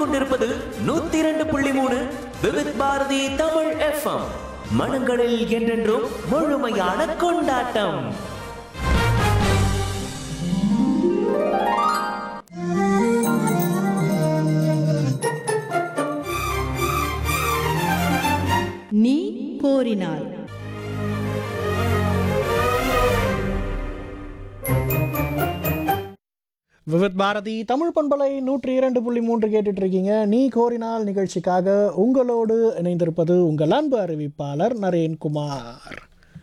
கேட்டுக்கொண்டிருப்பது நூத்தி இரண்டு புள்ளி மூணு விவித் பாரதி தமிழ் எஃப்எம் மனங்களில் என்றென்றும் முழுமையான கொண்டாட்டம் நீ கோரினாய் விவித் பாரதி தமிழ் பண்பலை நூற்றி இரண்டு புள்ளி மூன்று கேட்டுட்டு இருக்கீங்க நீ கோரினால் நிகழ்ச்சிக்காக உங்களோடு இணைந்திருப்பது உங்கள் அன்பு அறிவிப்பாளர் நரேன்குமார்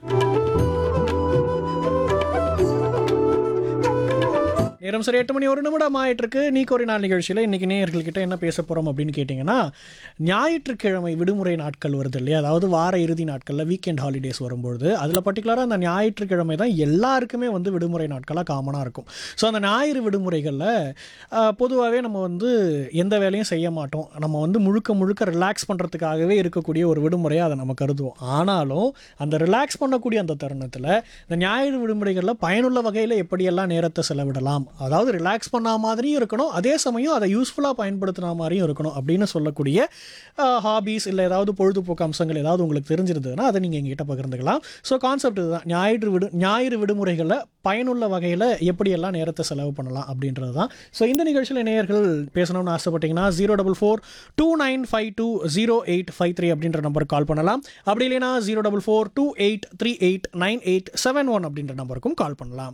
நேரம் சரி எட்டு மணி ஒரு நிமிடம் ஆயிட்டு இருக்கு நீ கோரி நாள் நிகழ்ச்சியில் இன்னைக்கு நேயர்கள்கிட்ட என்ன பேச போகிறோம் அப்படின்னு கேட்டிங்கன்னா ஞாயிற்றுக்கிழமை விடுமுறை நாட்கள் வருது இல்லையா அதாவது வார இறுதி நாட்களில் வீக்கெண்ட் ஹாலிடேஸ் வரும்பொழுது அதில் பர்டிகுலராக அந்த ஞாயிற்றுக்கிழமை தான் எல்லாருக்குமே வந்து விடுமுறை நாட்களாக காமனாக இருக்கும் ஸோ அந்த ஞாயிறு விடுமுறைகளில் பொதுவாகவே நம்ம வந்து எந்த வேலையும் செய்ய மாட்டோம் நம்ம வந்து முழுக்க முழுக்க ரிலாக்ஸ் பண்ணுறதுக்காகவே இருக்கக்கூடிய ஒரு விடுமுறையாக அதை நம்ம கருதுவோம் ஆனாலும் அந்த ரிலாக்ஸ் பண்ணக்கூடிய அந்த தருணத்தில் இந்த ஞாயிறு விடுமுறைகளில் பயனுள்ள வகையில் எப்படியெல்லாம் நேரத்தை செலவிடலாம் அதாவது ரிலாக்ஸ் பண்ண மாதிரியும் இருக்கணும் அதே சமயம் அதை யூஸ்ஃபுல்லாக பயன்படுத்தின மாதிரியும் இருக்கணும் அப்படின்னு சொல்லக்கூடிய ஹாபீஸ் இல்லை ஏதாவது பொழுதுபோக்கு அம்சங்கள் ஏதாவது உங்களுக்கு தெரிஞ்சிருந்ததுன்னா அதை நீங்கள் எங்ககிட்ட பகிர்ந்துக்கலாம் ஸோ கான்செப்ட் இதுதான் ஞாயிறு விடு ஞாயிறு விடுமுறைகளில் பயனுள்ள வகையில் எப்படியெல்லாம் நேரத்தை செலவு பண்ணலாம் அப்படின்றது தான் ஸோ இந்த நிகழ்ச்சியில் நேயர்கள் பேசணும்னு ஆசைப்பட்டீங்கன்னா zero double four two nine five two zero eight five three அப்படின்ற நம்பருக்கு கால் பண்ணலாம் அப்படி இல்லைனா zero double four two eight three eight nine eight seven one அப்படின்ற நம்பருக்கும் கால் பண்ணலாம்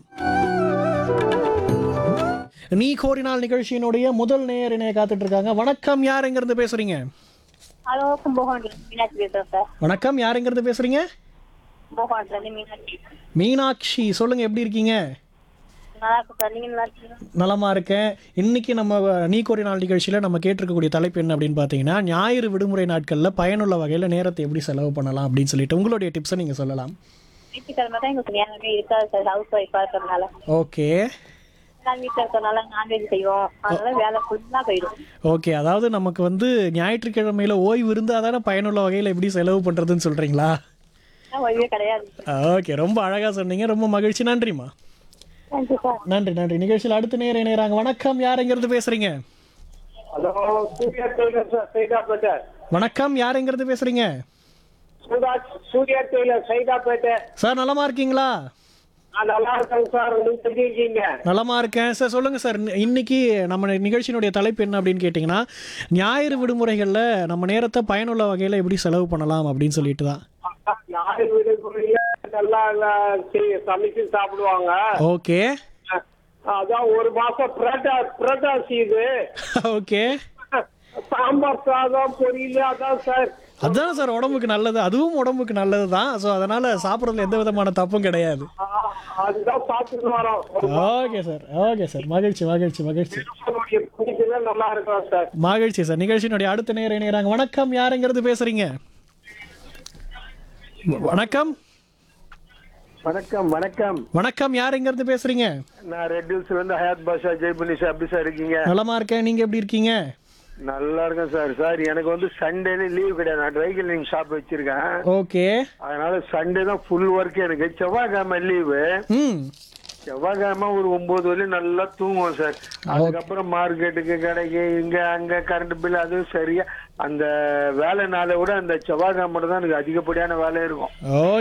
நீ கோரினால் நிகழ்ச்சியினுடைய முதல் நேயர் இணைய காத்துட்டு இருக்காங்க வணக்கம் யார் எங்கிருந்து பேசுறீங்க ஹலோ கும்பகோணம் மீனாட்சி பேசுறேன் சார் வணக்கம் யார் எங்கிருந்து பேசுறீங்க கும்பகோணத்துல இருந்து மீனாட்சி மீனாட்சி சொல்லுங்க எப்படி இருக்கீங்க நல்லா இருக்கும் சார் நீங்க நல்லா இருக்கீங்க நலமா இருக்கேன் இன்னைக்கு நம்ம நீ கோரி நாள் நிகழ்ச்சியில் நம்ம கேட்டிருக்கக்கூடிய தலைப்பு என்ன அப்படின்னு பார்த்தீங்கன்னா ஞாயிறு விடுமுறை நாட்களில் பயனுள்ள வகையில் நேரத்தை எப்படி செலவு பண்ணலாம் அப்படின்னு சொல்லிட்டு உங்களுடைய டிப்ஸை நீங்கள் சொல்லலாம் ஞாயிற்றுக்கிழமை தான் எங்களுக்கு நேரமே இருக்காது சார் ஹவுஸ் ஒய்ஃபா இருக்கிறதுனால ஓகே நான் வீட்டில் இருக்கிறதுனால நான்வெஜ் செய்வோம் அதனால வேலை ஃபுல்லா போயிடும் ஓகே அதாவது நமக்கு வந்து ஞாயிற்றுக்கிழமையில ஓய்வு இருந்தால் தானே பயனுள்ள வகையில் எப்படி செலவு பண்ணுறதுன்னு சொல்கிறீங்களா ஆனால் ஓய்வே கிடையாது ஓகே ரொம்ப அழகாக சொன்னீங்க ரொம்ப மகிழ்ச்சி நன்றிம்மா தேங்க்யூ சார் நன்றி நன்றி நிகழ்ச்சியில் அடுத்த நேரம் இணையறாங்க வணக்கம் யார் எங்கிருந்து பேசுறீங்க hello Surya tailor sir Saidapet வணக்கம் யார் எங்கிருந்து பேசுறீங்க சூர்யா சூர்யா டெய்லர் சைதாப்பேட்டை சார் நலமா இருக்கீங்களா நான் நல்லா இருக்கேன் சார் நீங்க எப்படி இருக்கீங்க நலமா இருக்கேன் சார் சொல்லுங்க சார் இன்ன- இன்னைக்கு நம்ம நிகழ்ச்சியினுடைய தலைப்பு என்ன அப்படின்னு கேட்டிங்கன்னா ஞாயிறு விடுமுறைகளில் நம்ம நேரத்தை பயனுள்ள வகையில் எப்படி செலவு பண்ணலாம் அப்படின்னு சொல்லிட்டு தான் யாரு வீடுக்குள்ள நல்லா எல்லாம் செய்- சமைச்சு சாப்பிடுவாங்க ஓகே அதான் ஒரு மாசம் புரோட்டா புரோட்டாசி இது ஓகே சாம்பார் சாதம் பொரியல் அதான் சார் அதுதான் சார் உடம்புக்கு நல்லது அதுவும் உடம்புக்கு நல்லது தான் ஸோ அதனால் சாப்பிட்றதுல எந்த விதமான தப்பும் கிடையாது ஆ, அதுதான் சாப்பிட்டு வரோம் ஓகே சார் ஓகே சார் மகிழ்ச்சி மகிழ்ச்சி மகிழ்ச்சி உங்களுடைய குடிக்கிறதுல நல்லா இருக்கும் சார் மகிழ்ச்சி சார் நிகழ்ச்சியினுடைய அடுத்த நேரம் இணைகிறாங்க வணக்கம் யாருங்கிறது பேசுறீங்க வ- வணக்கம் வணக்கம் வணக்கம் வணக்கம் யாருங்கிறது பேசுறீங்க நான் ரெட் ஹில்ஸ்ல இருந்து ஹயாத் பாஷா ஜெய்புனி சார் எப்படி சார் இருக்கீங்க நலமா இருக்கேன் நீங்க எப்படி இருக்கீங்க நல்லா இருக்கேன் சார் சார் எனக்கு வந்து சண்டேல லீவ் கிடையாது நான் ட்ரை கிளீனிங் ஷாப் வச்சிருக்கேன் ஓகே அதனால சண்டே தான் ஃபுல் ஒர்க் எனக்கு செவ்வாய்க்கிழமை லீவு ம் செவ்வாய்க்கிழமை ஒரு ஒன்பது வரையும் நல்லா தூங்குவோம் சார் அதுக்கப்புறம் மார்க்கெட்டுக்கு கடைக்கு இங்க அங்க கரண்ட் பில் அதுவும் சரியா அந்த வேலை நாளை விட அந்த செவ்வாய்க்கிழமை மட்டும் தான் எனக்கு அதிகப்படியான வேலை இருக்கும் ஓகே